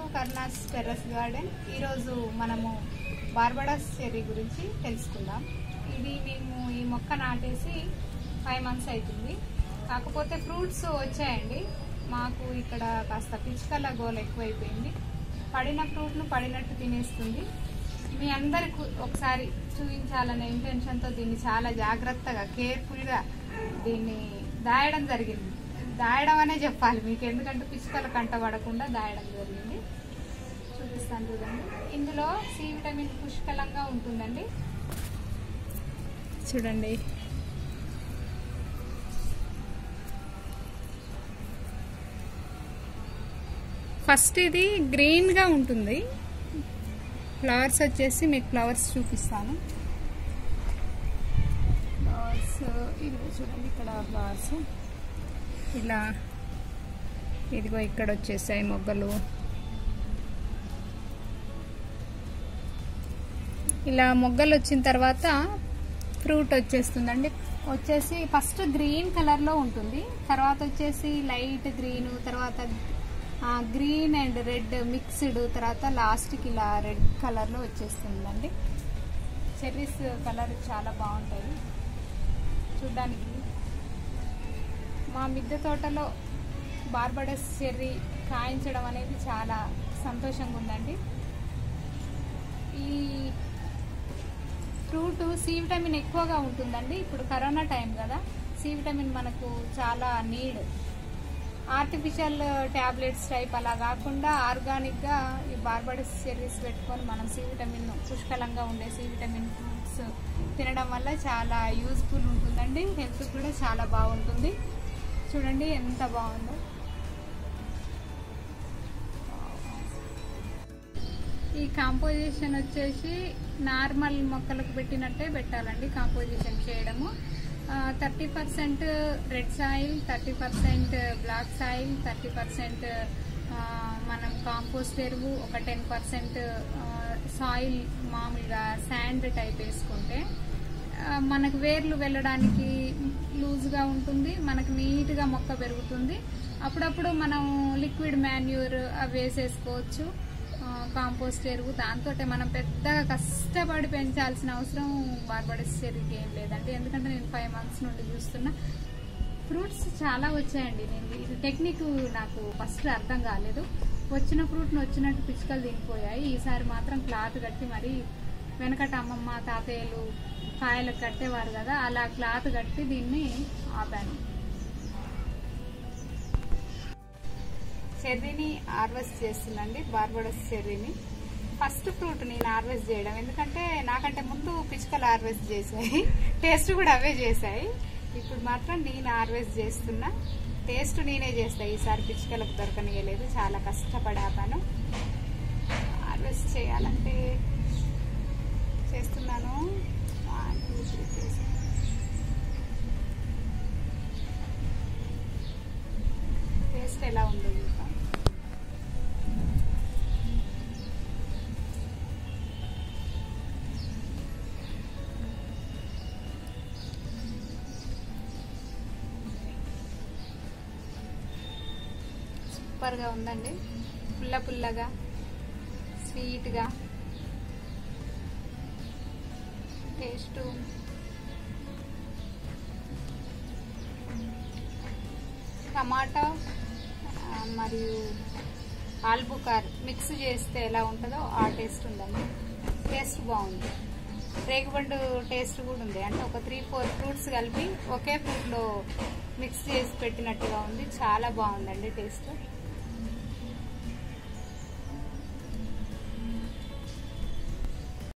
Karuna's terrace garden ఈరోజు మనము Barbados cherry గురించి తెలుసుకుందాం ఇది మేము ఈ మొక్క నాటేసి ఫైవ్ మంత్స్ అవుతుంది కాకపోతే ఫ్రూట్స్ వచ్చాయండి మాకు ఇక్కడ కాస్త పిచ్చుకల గోల ఎక్కువైపోయింది పడిన ఫ్రూట్ను పడినట్టు తినేస్తుంది మీ అందరికి ఒకసారి చూపించాలనే ఇంటెన్షన్తో దీన్ని చాలా జాగ్రత్తగా కేర్ఫుల్గా దీన్ని దాయడం జరిగింది దాయడం అనే చెప్పాలి మీకు ఎందుకంటే పిచ్చుకలు కంటపడకుండా దాయడం జరిగింది చూపిస్తాను చూడండి ఇందులో సి విటమిన్ పుష్కలంగా ఉంటుందండి చూడండి ఫస్ట్ ఇది గ్రీన్గా ఉంటుంది ఫ్లవర్స్ వచ్చేసి మీకు ఫ్లవర్స్ చూపిస్తాను ఫ్లవర్స్ ఇదిగో చూడండి ఇక్కడ ఫ్లవర్స్ ఇలా ఇదిగో ఇక్కడ వచ్చేసాయి మొగ్గలు ఇలా మొగ్గలు వచ్చిన తర్వాత ఫ్రూట్ వచ్చేస్తుందండి వచ్చేసి ఫస్ట్ గ్రీన్ కలర్లో ఉంటుంది తర్వాత వచ్చేసి లైట్ గ్రీన్ తర్వాత గ్రీన్ అండ్ రెడ్ మిక్స్డ్ తర్వాత లాస్ట్కి ఇలా రెడ్ కలర్లో వచ్చేస్తుందండి చెర్రీస్ కలర్ చాలా బాగుంటాయి చూడ్డానికి మా మిద్దె తోటలో బార్బడస్ చెర్రీ కాయించడం అనేది చాలా సంతోషంగా ఉందండి ఈ ఫ్రూట్ సి విటమిన్ ఎక్కువగా ఉంటుందండి ఇప్పుడు కరోనా టైం కదా సి విటమిన్ మనకు చాలా నీడ్ ఆర్టిఫిషియల్ ట్యాబ్లెట్స్ టైప్ అలా కాకుండా ఆర్గానిక్గా ఈ బార్బడస్ చెర్రీస్ పెట్టుకొని మనం సి విటమిన్ పుష్కలంగా ఉండే సి విటమిన్ ఫ్రూట్స్ తినడం వల్ల చాలా యూజ్ఫుల్ ఉంటుందండి హెల్త్ కూడా చాలా బాగుంటుంది చూడండి ఎంత బాగుందో ఈ కాంపోజిషన్ వచ్చేసి నార్మల్ మొక్కలకు పెట్టినట్టే పెట్టాలండి కాంపోజిషన్ చేయడము thirty percent red soil thirty percent black soil thirty percent మనం కాంపోస్ట్ ఎరువు ఒక టెన్ పర్సెంట్ సాయిల్ మామూలుగా శాండ్ టైప్ వేసుకుంటే మనకు వేర్లు వెళ్ళడానికి లూజ్గా ఉంటుంది మనకు నీట్గా మొక్క పెరుగుతుంది అప్పుడప్పుడు మనం లిక్విడ్ మాన్యూర్ అవి వేసేసుకోవచ్చు కాంపోస్ట్ ఎరువు దాంతో మనం పెద్దగా కష్టపడి పెంచాల్సిన అవసరం బార్బడస్ చెర్రీకి ఏం లేదండి ఎందుకంటే నేను ఫైవ్ మంత్స్ నుండి చూస్తున్నా ఫ్రూట్స్ చాలా వచ్చాయండి నేను ఇది టెక్నిక్ నాకు ఫస్ట్ అర్థం కాలేదు వచ్చిన ఫ్రూట్ను వచ్చినట్టు పిచ్చుకలు తినిపోయాయి ఈసారి మాత్రం క్లాత్ కట్టి మరి వెనకట అమ్మమ్మ తాతయ్యలు కాయలకు కట్టేవారు కదా అలా క్లాత్ కట్టి దీన్ని ఆపాను చెర్రీని హార్వెస్ట్ చేస్తుందండి బార్బడస్ చెర్రీని ఫస్ట్ ఫ్రూట్ నేను హార్వెస్ట్ చేయడం ఎందుకంటే నాకంటే ముందు పిచ్చుకలు హార్వెస్ట్ చేశాయి టేస్ట్ కూడా అవే చేశాయి ఇప్పుడు మాత్రం నేను హార్వెస్ట్ చేస్తున్నా టేస్ట్ నేనే చేస్తా ఈసారి పిచ్చుకలకు దొరకనియలేదు చాలా కష్టపడి ఆపాను హార్వెస్ట్ చేయాలంటే చేస్తున్నాను వన్ టూ త్రీ చేసి టేస్ట్ ఎలా ఉందో చూద్దాం సూపర్గా ఉందండి పుల్ల పుల్లగా స్వీట్గా టేస్ట్ టమాటా మరియు ఆల్బుకార్ మిక్స్ చేస్తే ఎలా ఉంటుందో ఆ టేస్ట్ ఉందండి టేస్ట్ బాగుంది రేగుబండు టేస్ట్ కూడా ఉంది అంటే ఒక త్రీ ఫోర్ ఫ్రూట్స్ కలిపి ఒకే ఫ్రూట్లో మిక్స్ చేసి పెట్టినట్టుగా ఉంది చాలా బాగుందండి టేస్ట్